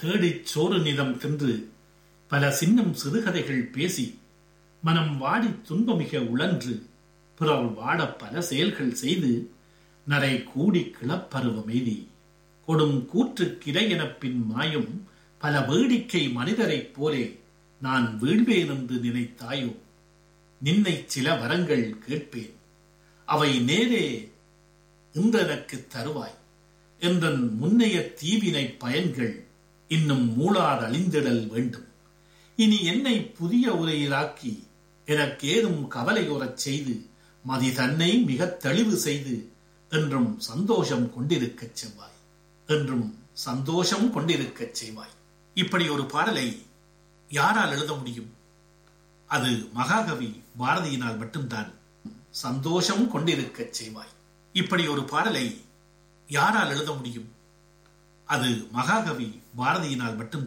தேடிச் சோறு நிதம் தின்று பல சின்னம் சிறுகதைகள் பேசி மனம் வாடித் துன்பமிக உழன்று பிறர் வாடப் பல செயல்கள் செய்து நரை கூடி கிளப்பருவமெய்தி கொடும் கூற்றுக்கிரை எனப் பின் மாயும் பல வேடிக்கை மனிதரைப் போலே நான் வீழ்வேன் என்று நினைத்தாயோ நின்னை சில வரங்கள் கேட்பேன் அவை நேரே இன்றெனக்கு தருவாய் என்றன் முன்னைய தீவினை பயன்கள் இன்னும் மூளாதழிந்திடல் வேண்டும் இனி என்னை புதிய உரையிலாக்கி எனக்கேதும் கவலையுறச் செய்து மதி தன்னை மிகத் தெளிவு செய்து என்றும் சந்தோஷம் கொண்டிருக்கச் செவ்வாய் என்றும் சந்தோஷம் கொண்டிருக்கச் செய்வாய் இப்படி ஒரு பாடலை யாரால் எழுத முடியும் அது மகாகவி பாரதியினால் மட்டும்தான் சந்தோஷம் கொண்டிருக்கச் செய்வாய் இப்படி ஒரு பாடலை யாரால் எழுத முடியும் அது மகாகவி பாரதியினால் மட்டும்